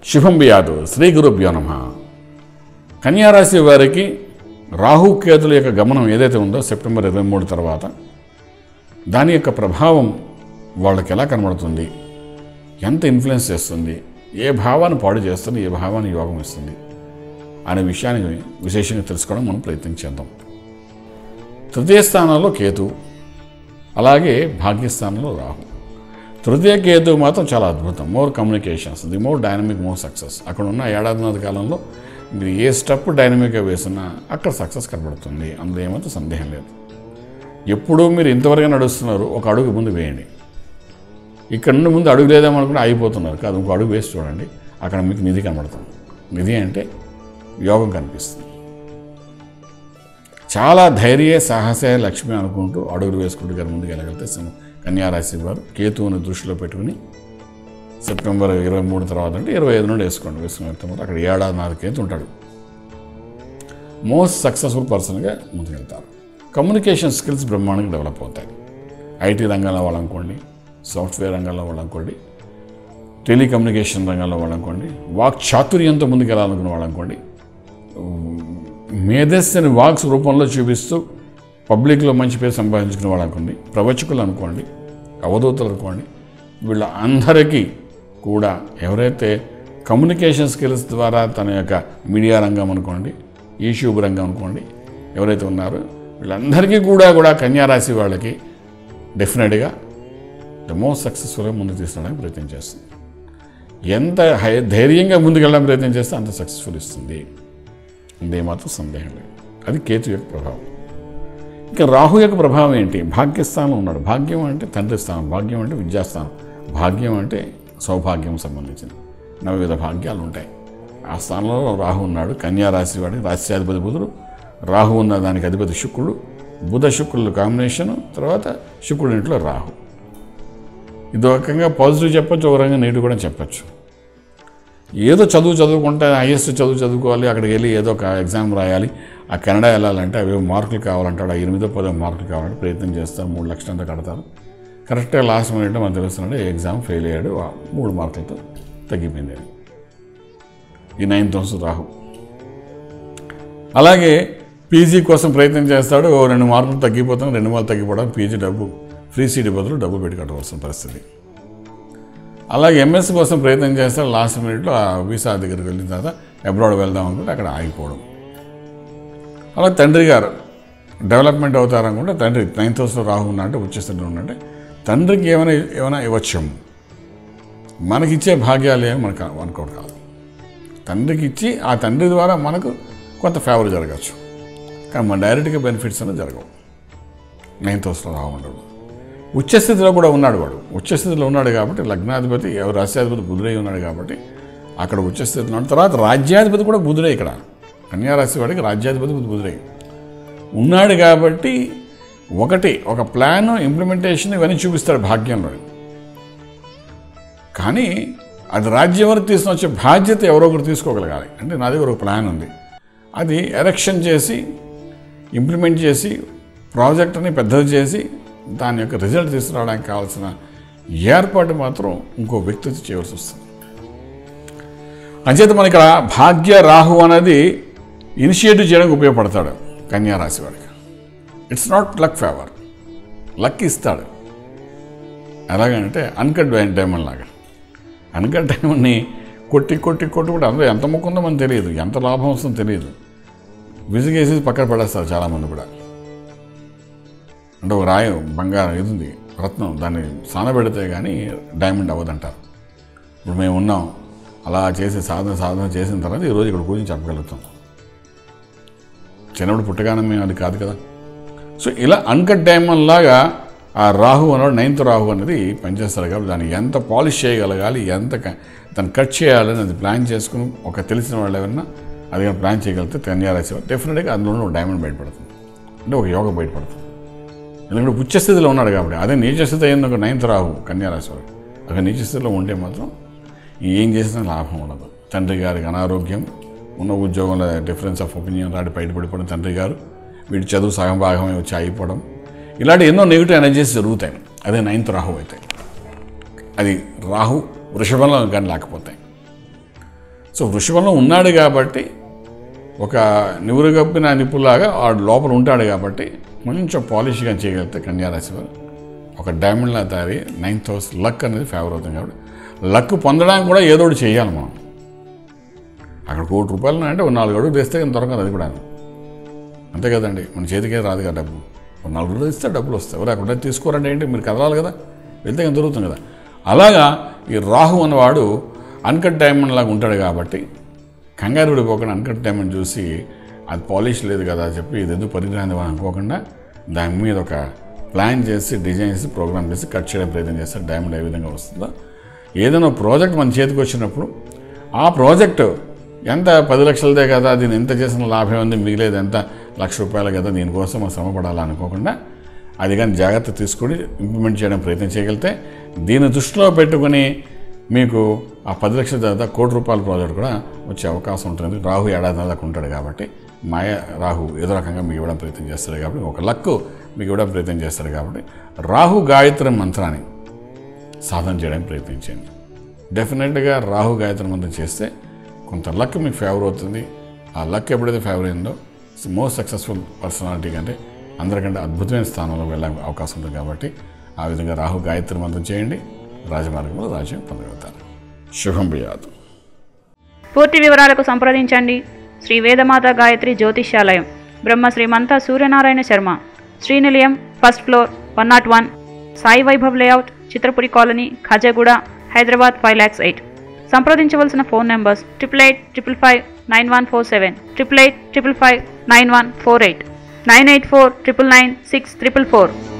శుభం బియాదు శ్రీ గురుభ్యో నమ కన్యారాశి వారికి రాహు కేతుల యొక్క గమనం ఏదైతే ఉందో సెప్టెంబర్ ఇరవై మూడు తర్వాత దాని యొక్క ప్రభావం వాళ్ళకి ఎలా కనబడుతుంది ఎంత ఇన్ఫ్లుయెన్స్ చేస్తుంది ఏ భావాన్ని పాడు చేస్తుంది ఏ భావాన్ని యోగం ఇస్తుంది అనే విషయాన్ని విశేషంగా తెలుసుకోవడం మనం ప్రయత్నం చేద్దాం తృతీయ స్థానంలో కేతు అలాగే భాగ్యస్థానంలో రాహు తృతీయ కేతు మాత్రం చాలా అద్భుతం more communications the more dynamic more success అక్కడ ఉన్న ఏడాదిన్నర కాలంలో మీరు ఏ స్టెప్ డైనమిక్గా వేసినా అక్కడ సక్సెస్ కనబడుతుంది అందులో ఏమాత్రం సందేహం లేదు ఎప్పుడూ మీరు ఇంతవరకు నడుస్తున్నారు ఒక అడుగు ముందు వేయండి ఇక్కడ నుండి ముందు అడుగు లేదేమనుకుంటే అయిపోతున్నారు కాదు ఇంకో అడుగు వేసి చూడండి అక్కడ మీకు నిధి కనబడుతుంది నిధి అంటే యోగం కనిపిస్తుంది చాలా ధైర్య సాహసే లక్ష్మి అనుకుంటూ అడుగులు వేసుకుంటూ గారు ముందుకు వెళ్ళగలిగితే సింహ- కన్యారాశి వారు కేతువుని దృష్టిలో పెట్టుకుని సెప్టెంబర్ ఇరవై మూడు తర్వాత అంటే ఇరవై ఐదు నుండి వేసుకోండి వేసుకుని వెళ్తాము అక్కడ ఏడాది నాలుగు కేతు ఉంటాడు మోస్ట్ సక్సెస్ఫుల్ పర్సన్గా ముందుకెళ్తారు కమ్యూనికేషన్ స్కిల్స్ బ్రహ్మాండంగా డెవలప్ అవుతాయి ఐటీ రంగంలో వాళ్ళనుకోండి సాఫ్ట్వేర్ రంగంలో వాళ్ళనుకోండి టెలికమ్యూనికేషన్ రంగంలో వాళ్ళనుకోండి వాక్ చాతుర్యంతో ముందుకెళ్ళాలనుకున్న వాళ్ళనుకోండి మేధస్సుని వాక్స్ రూపంలో చూపిస్తూ పబ్లిక్లో మంచి పేరు సంపాదించుకునే వాళ్ళు అనుకోండి ప్రవచకులు అనుకోండి అవధూతలు అనుకోండి వీళ్ళ అందరికీ కూడా ఎవరైతే కమ్యూనికేషన్ స్కిల్స్ ద్వారా తన యొక్క మీడియా రంగం అనుకోండి యూట్యూబ్ రంగం అనుకోండి ఎవరైతే ఉన్నారో వీళ్ళందరికీ కూడా కూడా కన్యారాశి వాళ్ళకి డెఫినెట్గా ద మోస్ట్ సక్సెస్ఫుల్గా ముందుకు తీసుకురావడానికి ప్రయత్నం చేస్తుంది ఎంత హై ధైర్యంగా ముందుకెళ్ళడానికి ప్రయత్నం చేస్తే అంత సక్సెస్ఫుల్ ఇస్తుంది ఇందేమాత్రం సందేహం లేదు అది కేతు యొక్క ప్రభావం ఇంకా రాహు యొక్క ప్రభావం ఏంటి భాగ్యస్థానంలో ఉన్నాడు భాగ్యం అంటే తండ్రి స్థానం భాగ్యం అంటే విద్యాస్థానం భాగ్యం అంటే సౌభాగ్యం సంబంధించింది నవవిధ భాగ్యాలు ఉంటాయి ఆ స్థానంలో రాహు ఉన్నాడు కన్యా రాశి వాడి రాశ్యాధిపతి బుధుడు రాహు ఉన్న దానికి అధిపతి శుక్రుడు బుధ శుక్రుల కాంబినేషను తర్వాత శుక్రుడి ఇంట్లో రాహు ఇది ఒక రకంగా పాజిటివ్ చెప్పొచ్చు ఒక రకంగా నెగిటివ్ కూడా చెప్పొచ్చు ఏదో చదువు చదువుకుంటే హైయెస్ట్ చదువు చదువుకోవాలి అక్కడికి వెళ్ళి ఏదో ఒక ఎగ్జామ్ రాయాలి ఆ కెనడా వెళ్ళాలంటే అవి మార్కులు కావాలంటాడు ఆ ఎనిమిదో పదో మార్కులు కావాలంటే ప్రయత్నం చేస్తారు మూడు లక్షలు అంతా కడతారు కరెక్ట్గా లాస్ట్ మినిట్ మనకు తెలుస్తున్నాడు ఎగ్జామ్ ఫెయిల్ అయ్యాడు ఆ మూడు మార్కులతో తగ్గిపోయింది అది. ఈ నైన్త్ హౌస్ రాహు అలాగే పీజీ కోసం ప్రయత్నం చేస్తాడు ఓ రెండు మార్కులు తగ్గిపోతాం రెండు మార్కులు తగ్గిపోవడం పీజీ డబ్బు ఫ్రీ సీట్ బదులు డబ్బు పెట్టి కట్టవలసిన పరిస్థితి అలాగే ఎంఎస్ కోసం ప్రయత్నం చేస్తాడు లాస్ట్ మినిట్లో ఆ వీసా దగ్గరికి వెళ్ళిన తర్వాత అబ్రాడ్ వెళ్దాం అనుకుంటే అక్కడ ఆగిపోవడం అలా తండ్రి గారు డెవలప్మెంట్ అవుతారనుకుంటే తండ్రి నైన్త్ హౌస్లో రాహు ఉన్నట్టే వచ్చేస్తుంటే ఉన్నట్టే తండ్రికి ఏమైనా ఏమైనా ఇవ్వచ్చాము మనకిచ్చే భాగ్యాలు ఏమి మనకు అనుకోవడం కాదు తండ్రికి ఇచ్చి ఆ తండ్రి ద్వారా మనకు కొంత ఫేవర్ జరగచ్చు కానీ మన డైరెక్ట్గా బెనిఫిట్స్ అనేది జరగవు నైన్త్ హౌస్లో రాహు ఉండడు ఉచ్చస్థితిలో కూడా ఉన్నాడు వాడు ఉచ్చస్థితిలో ఉన్నాడు కాబట్టి లగ్నాధిపతి ఎవరు రాష్ట్రాధిపతి బుధుడై ఉన్నాడు కాబట్టి అక్కడ ఉచ్చస్థితిలో ఉన్నాడు తర్వాత రాజ్యాధిపతి కూడా బుధుడే ఇక్కడ కన్యారాశి వాడికి రాజ్యాధిపతి బుధుడై ఉన్నాడు కాబట్టి ఒకటి ఒక ప్లాన్ ఇంప్లిమెంటేషన్ ఇవన్నీ చూపిస్తాడు భాగ్యంలో కానీ అది రాజ్యం వరకు తీసుకుని వచ్చే బాధ్యత ఎవరో ఒకరు తీసుకోగలగాలి అంటే నా దగ్గర ఒక ప్లాన్ ఉంది అది ఎలక్షన్ చేసి ఇంప్లిమెంట్ చేసి ప్రాజెక్ట్ని పెద్దది చేసి దాని యొక్క రిజల్ట్ తీసుకురావడానికి కావాల్సిన ఏర్పాటు మాత్రం ఇంకో వ్యక్తి చేయవలసి వస్తుంది అంచేత మన ఇక్కడ భాగ్య రాహు అనేది ఇనిషియేటివ్ చేయడానికి ఉపయోగపడతాడు కన్యా రాశి వాడికి it's not luck favour luck ఇస్తాడు ఎలాగంటే అన్కట్ డైమండ్ లాగా అన్కట్ డైమండ్ని కొట్టి కొట్టి కొట్టి కూడా అందులో ఎంత ముక్కుందో మనకు తెలియదు ఎంత లాభం వస్తుందో తెలియదు విసిగేసి పక్కన పడేస్తారు చాలామంది కూడా అంటే ఒక రాయి బంగారం ఇది ఉంది రత్నం దాన్ని సానబెడితే కానీ డైమండ్ అవ్వదంటారు ఇప్పుడు మేము ఉన్నాం అలా చేసి సాధన సాధన చేసిన తర్వాత ఈరోజు ఇక్కడ కూర్చొని చెప్పగలుగుతాం చిన్నప్పుడు పుట్టగానే మేము అది కాదు కదా సో ఇలా అన్కట్ డైమండ్ లాగా ఆ రాహు అన్నాడు నైన్త్ రాహు అనేది పనిచేస్తారు కాబట్టి దాన్ని ఎంత పాలిష్ చేయగలగాలి ఎంత క- దాన్ని కట్ చేయాలని అది ప్లాన్ చేసుకుని ఒక తెలిసిన వాళ్ళు ఎవరన్నా అది కానీ ప్లాన్ చేయగలిగితే కన్యారాశి డెఫినెట్గా అందులో ఒక డైమండ్ బయటపడుతుంది అంటే ఒక యోగ బయటపడుతుంది ఎందుకంటే ఉచ్చస్థితిలో ఉన్నాడు కాబట్టి అదే నీచస్థితి అయింది ఒక నైన్త్ రాహు కన్యారాశి వాడు అక్కడ నీచస్థితిలో ఉంటే మాత్రం ఏం చేసినా లాభం ఉండదు తండ్రి గారికి అనారోగ్యం ఉన్న ఉద్యోగంలో డిఫరెన్స్ ఆఫ్ ఒపీనియన్ రాడి బయటపడిపోవడం తండ్రి గారు వీడి చదువు సగం భాగమే వచ్చి అయిపోవడం ఇలాంటి ఎన్నో నెగిటివ్ ఎనర్జీస్ జరుగుతాయి అదే నైన్త్ రాహు అయితే అది రాహు వృషభంలో కానీ లేకపోతాయి సో వృషభంలో ఉన్నాడు కాబట్టి ఒక నివురుగప్పిన నిప్పులాగా ఆ లోపల ఉంటాడు కాబట్టి కొంచెం పాలిష్గా చేయగలిగితే కన్యారాశి వారు ఒక డైమండ్లా తయారీ నైన్త్ హౌస్ లక్ అనేది ఫేవర్ అవుతుంది కాబట్టి లక్ పొందడానికి కూడా ఏదో ఒకటి చేయాలి మనం అక్కడ కోటి రూపాయలు అంటే ఒక నాలుగు అడుగులు తెస్తే కానీ దొరకదు అది కూడా అంతే కదండి మన చేతికే రాదు కదా డబ్బు ఒక నాలుగు రోజులు ఇస్తే డబ్బులు వస్తాయి ఎవరు అక్కడ తీసుకోరంటే ఏంటి మీరు కదలాలి కదా వెళ్తే కానీ దొరుకుతుంది కదా అలాగా ఈ రాహు అన్నవాడు అన్కట్ డైమండ్ లాగా ఉంటాడు కాబట్టి కంగారు పడిపోకుండా అన్కట్ డైమండ్ చూసి అది పాలిష్ లేదు కదా అని చెప్పి ఇది ఎందుకు పనికిరాని అని అనుకోకుండా దాని మీద ఒక ప్లాన్ చేసి డిజైన్ చేసి ప్రోగ్రామ్ చేసి కట్ చేయడం ప్రయత్నం చేస్తారు డైమండ్ ఏ విధంగా వస్తుందో ఏదైనా ప్రాజెక్ట్ మన చేతికి వచ్చినప్పుడు ఆ ప్రాజెక్టు ఎంత పది లక్షలదే కదా దీన్ని ఎంత చేసిన లాభం ఉంది మిగిలేదు ఎంత లక్ష రూపాయలు కదా దీనికోసం మనం శ్రమపడాలి అనుకోకుండా అది కానీ జాగ్రత్త తీసుకొని ఇంప్లిమెంట్ చేయడం ప్రయత్నం చేయగలిగితే దీన్ని దృష్టిలో పెట్టుకుని మీకు ఆ పది లక్షల తర్వాత కోటి రూపాయల ప్రాజెక్ట్ కూడా వచ్చే అవకాశం ఉంటుంది రాహు ఏడాది నెలకు ఉంటాడు కాబట్టి మాయ రాహు ఏదో రకంగా మీకు ఇవ్వడం ప్రయత్నం చేస్తాడు కాబట్టి ఒక లక్కు మీకు ఇవ్వడం ప్రయత్నం చేస్తాడు కాబట్టి రాహు గాయత్రి మంత్రాన్ని సాధన చేయడానికి ప్రయత్నించండి డెఫినెట్గా రాహు గాయత్రి మంత్రం చేస్తే కొంత లక్ మీకు ఫేవర్ అవుతుంది ఆ లక్ ఎప్పుడైతే ఫేవర్ అయిందో మోస్ట్ సక్సెస్ఫుల్ పర్సనాలిటీ కంటే అందరికంటే అద్భుతమైన స్థానంలో వెళ్ళే అవకాశం ఉంటుంది కాబట్టి ఆ విధంగా రాహు గాయత్రి మంత్రం చేయండి రాజమార్గంలో రాజ్యం పొందగలుగుతారు శుభం బియాదు పూర్తి వివరాలకు సంప్రదించండి Shri Vedamata Gayatri Jyothishyalayam Brahma Srimantha Suryanarayana Sharma Srinilayam first floor one nought one Sai Vaibhav layout Chitrapuri colony Khajaguda Hyderabad five lakhs eight సంప్రదించవలసిన phone numbers triple eight triple five nine one four seven triple eight triple five nine one four eight nine eight four triple nine six triple four